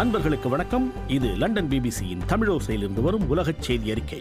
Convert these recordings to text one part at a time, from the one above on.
அன்பர்களுக்கு வணக்கம் இது லண்டன் பிபிசியின் தமிழோசையிலிருந்து வரும் உலகச் செய்தி அறிக்கை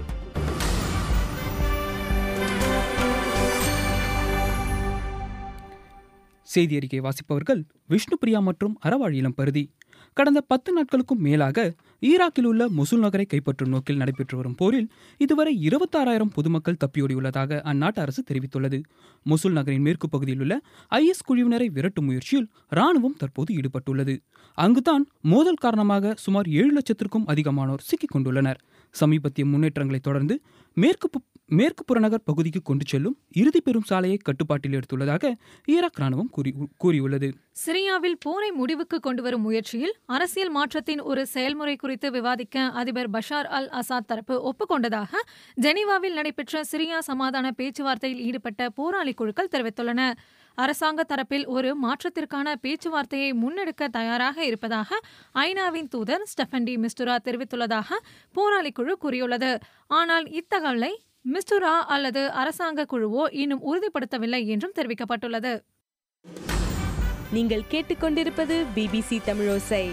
செய்தி அறிக்கை வாசிப்பவர்கள் விஷ்ணுபிரியா மற்றும் அறவாழ் இளம் பருதி கடந்த பத்து நாட்களுக்கும் மேலாக ஈராக்கில் உள்ள மொசூல் நகரை கைப்பற்றும் நோக்கில் நடைபெற்று வரும் போரில் இதுவரை இருபத்தாறாயிரம் பொதுமக்கள் தப்பியோடியுள்ளதாக அந்நாட்டு அரசு தெரிவித்துள்ளது மொசூல் நகரின் மேற்கு பகுதியில் உள்ள ஐஎஸ் குழுவினரை விரட்டும் முயற்சியில் ராணுவம் தற்போது ஈடுபட்டுள்ளது அங்குதான் மோதல் காரணமாக சுமார் ஏழு லட்சத்திற்கும் அதிகமானோர் சிக்கிக் கொண்டுள்ளனர் சமீபத்திய முன்னேற்றங்களைத் தொடர்ந்து மேற்கு பு- மேற்கு புறநகர் பகுதிக்கு கொண்டு செல்லும் இறுதி பெரும் சாலையை கட்டுப்பாட்டில் எடுத்துள்ளதாக ஈராக் ராணுவம் கூறி கூறியுள்ளது சிரியாவில் போரை முடிவுக்கு கொண்டுவரும் முயற்சியில் அரசியல் மாற்றத்தின் ஒரு செயல்முறை குறித்து விவாதிக்க அதிபர் பஷார் அல் அசாத் தரப்பு ஒப்புக்கொண்டதாக ஜெனீவாவில் நடைபெற்ற சிரியா சமாதான பேச்சுவார்த்தையில் ஈடுபட்ட போராளி குழுக்கள் தெரிவித்துள்ளன அரசாங்க தரப்பில் ஒரு மாற்றத்திற்கான பேச்சுவார்த்தையை முன்னெடுக்க தயாராக இருப்பதாக ஐநாவின் தூதர் ஸ்டெஃபன் டி மிஸ்டுரா தெரிவித்துள்ளதாக போராளி குழு கூறியுள்ளது ஆனால் இத்தகவலை மிஸ்டுரா அல்லது அரசாங்க குழுவோ இன்னும் உறுதிப்படுத்தவில்லை என்றும் தெரிவிக்கப்பட்டுள்ளது நீங்கள் கேட்டுக்கொண்டிருப்பது பிபிசி தமிழோசை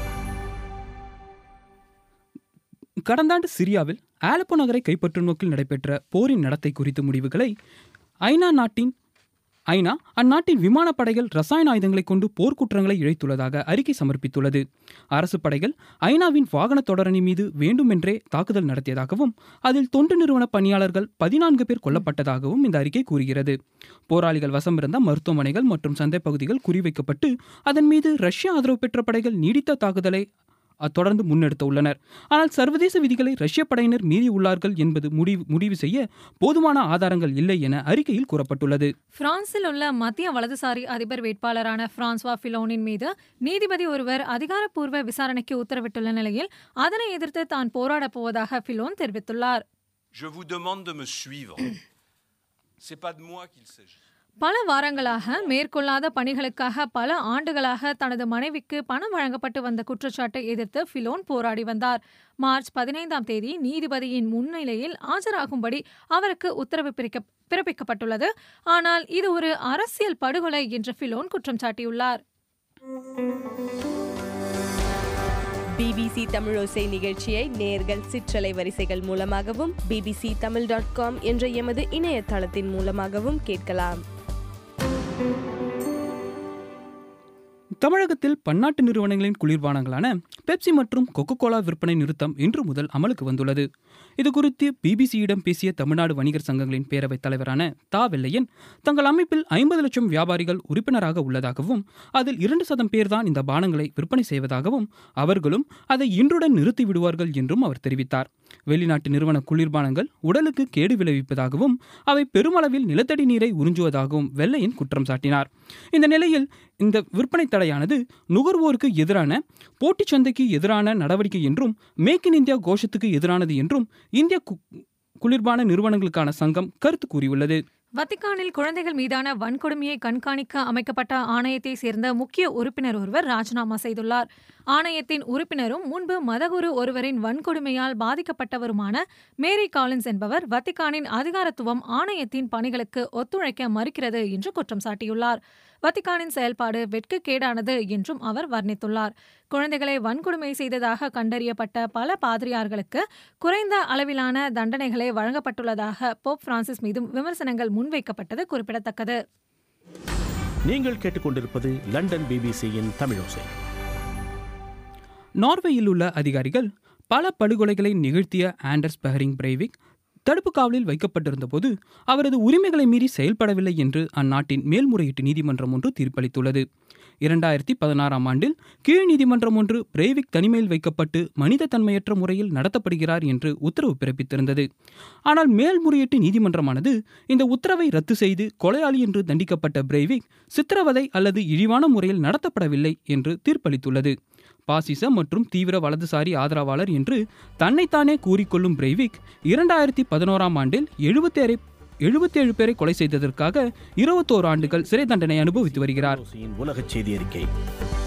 கடந்த ஆண்டு சிரியாவில் ஆலப்போ நகரை கைப்பற்றும் நோக்கில் நடைபெற்ற போரின் நடத்தை குறித்த முடிவுகளை ஐநா நாட்டின் ஐநா அந்நாட்டின் விமானப்படைகள் ரசாயன ஆயுதங்களை கொண்டு போர்க்குற்றங்களை இழைத்துள்ளதாக அறிக்கை சமர்ப்பித்துள்ளது அரசு படைகள் ஐநாவின் வாகன தொடரணி மீது வேண்டுமென்றே தாக்குதல் நடத்தியதாகவும் அதில் தொண்டு நிறுவன பணியாளர்கள் பதினான்கு பேர் கொல்லப்பட்டதாகவும் இந்த அறிக்கை கூறுகிறது போராளிகள் வசமிருந்த மருத்துவமனைகள் மற்றும் சந்தை பகுதிகள் குறிவைக்கப்பட்டு அதன் மீது ரஷ்ய ஆதரவு பெற்ற படைகள் நீடித்த தாக்குதலை அ- தொடர்ந்து முன்னெடுத்த உள்ளனர் ஆனால் சர்வதேச விதிகளை ரஷ்ய படையினர் மீறியுள்ளார்கள் என்பது முடிவு முடிவு செய்ய போதுமான ஆதாரங்கள் இல்லை என அறிக்கையில் கூறப்பட்டுள்ளது பிரான்சில் உள்ள மத்திய வலதுசாரி அதிபர் வேட்பாளரான பிரான்சுவா ஃபிலோனின் மீது நீதிபதி ஒருவர் அதிகாரப்பூர்வ விசாரணைக்கு உத்தரவிட்டுள்ள நிலையில் அதனை எதிர்த்து தான் போராடப் போவதாக ஃபிலோன் தெரிவித்துள்ளார் Je vous demande de me suivre. C'est pas de moi qu'il s'agit. பல வாரங்களாக மேற்கொள்ளாத பணிகளுக்காக பல ஆண்டுகளாக தனது மனைவிக்கு பணம் வழங்கப்பட்டு வந்த குற்றச்சாட்டை எதிர்த்து ஃபிலோன் போராடி வந்தார் மார்ச் பதினைந்தாம் தேதி நீதிபதியின் முன்னிலையில் ஆஜராகும்படி அவருக்கு உத்தரவு பிறக்க- பிறப்பிக்கப்பட்டுள்ளது ஆனால் இது ஒரு அரசியல் படுகொலை என்று ஃபிலோன் குற்றம் சாட்டியுள்ளார் பிபிசி தமிழோசை நிகழ்ச்சியை நேர்கள் சிற்றலை வரிசைகள் மூலமாகவும் பிபிசி தமிழ் டாட் காம் என்ற எமது இணையதளத்தின் மூலமாகவும் கேட்கலாம் தமிழகத்தில் பன்னாட்டு நிறுவனங்களின் குளிர்பானங்களான பெப்சி மற்றும் கொக்கோ கோலா விற்பனை நிறுத்தம் இன்று முதல் அமலுக்கு வந்துள்ளது இதுகுறித்து பிபிசியிடம் பேசிய தமிழ்நாடு வணிகர் சங்கங்களின் பேரவைத் தலைவரான தா வெள்ளையன் தங்கள் அமைப்பில் ஐம்பது லட்சம் வியாபாரிகள் உறுப்பினராக உள்ளதாகவும் அதில் இரண்டு சதம் பேர்தான் இந்த பானங்களை விற்பனை செய்வதாகவும் அவர்களும் அதை இன்றுடன் நிறுத்தி விடுவார்கள் என்றும் அவர் தெரிவித்தார் வெளிநாட்டு நிறுவன குளிர்பானங்கள் உடலுக்கு கேடு விளைவிப்பதாகவும் அவை பெருமளவில் நிலத்தடி நீரை உறிஞ்சுவதாகவும் வெள்ளையன் குற்றம் சாட்டினார் இந்த நிலையில் இந்த விற்பனை தடையானது நுகர்வோருக்கு எதிரான போட்டிச் சந்தைக்கு எதிரான நடவடிக்கை என்றும் மேக் இன் இந்தியா கோஷத்துக்கு எதிரானது என்றும் இந்திய கு- குளிர்பான நிறுவனங்களுக்கான சங்கம் கருத்து கூறியுள்ளது வத்திக்கானில் குழந்தைகள் மீதான வன்கொடுமையை கண்காணிக்க அமைக்கப்பட்ட ஆணையத்தை சேர்ந்த முக்கிய உறுப்பினர் ஒருவர் ராஜினாமா செய்துள்ளார் ஆணையத்தின் உறுப்பினரும் முன்பு மதகுரு ஒருவரின் வன்கொடுமையால் பாதிக்கப்பட்டவருமான மேரி காலின்ஸ் என்பவர் வத்திக்கானின் அதிகாரத்துவம் ஆணையத்தின் பணிகளுக்கு ஒத்துழைக்க மறுக்கிறது என்று குற்றம் சாட்டியுள்ளார் வத்திக்கானின் செயல்பாடு வெட்கக்கேடானது என்றும் அவர் வர்ணித்துள்ளார் குழந்தைகளை வன்கொடுமை செய்ததாக கண்டறியப்பட்ட பல பாதிரியார்களுக்கு குறைந்த அளவிலான தண்டனைகளே வழங்கப்பட்டுள்ளதாக போப் பிரான்சிஸ் மீதும் விமர்சனங்கள் முன்வைக்கப்பட்டது குறிப்பிடத்தக்கது நீங்கள் கேட்டுக்கொண்டிருப்பது லண்டன் பிபிசியின் தமிழோசை நார்வேயில் உள்ள அதிகாரிகள் பல படுகொலைகளை நிகழ்த்திய ஆண்டர்ஸ் பெஹரிங் பிரைவிக் தடுப்பு காவலில் வைக்கப்பட்டிருந்தபோது அவரது உரிமைகளை மீறி செயல்படவில்லை என்று அந்நாட்டின் மேல்முறையீட்டு நீதிமன்றம் ஒன்று தீர்ப்பளித்துள்ளது இரண்டாயிரத்தி பதினாறாம் ஆண்டில் கீழ் நீதிமன்றம் ஒன்று பிரேவிக் தனிமையில் வைக்கப்பட்டு மனித தன்மையற்ற முறையில் நடத்தப்படுகிறார் என்று உத்தரவு பிறப்பித்திருந்தது ஆனால் மேல்முறையீட்டு நீதிமன்றமானது இந்த உத்தரவை ரத்து செய்து கொலையாளி என்று தண்டிக்கப்பட்ட பிரேவிக் சித்திரவதை அல்லது இழிவான முறையில் நடத்தப்படவில்லை என்று தீர்ப்பளித்துள்ளது பாசிச மற்றும் தீவிர வலதுசாரி ஆதரவாளர் என்று தன்னைத்தானே கூறிக்கொள்ளும் பிரெய்விக் இரண்டாயிரத்தி பதினோராம் ஆண்டில் எழுபத்தேழு எழுபத்தேழு பேரை கொலை செய்ததற்காக இருபத்தோரு ஆண்டுகள் சிறை தண்டனை அனுபவித்து வருகிறார் தமிழோசையின் உலகச் செய்தி அறிக்கை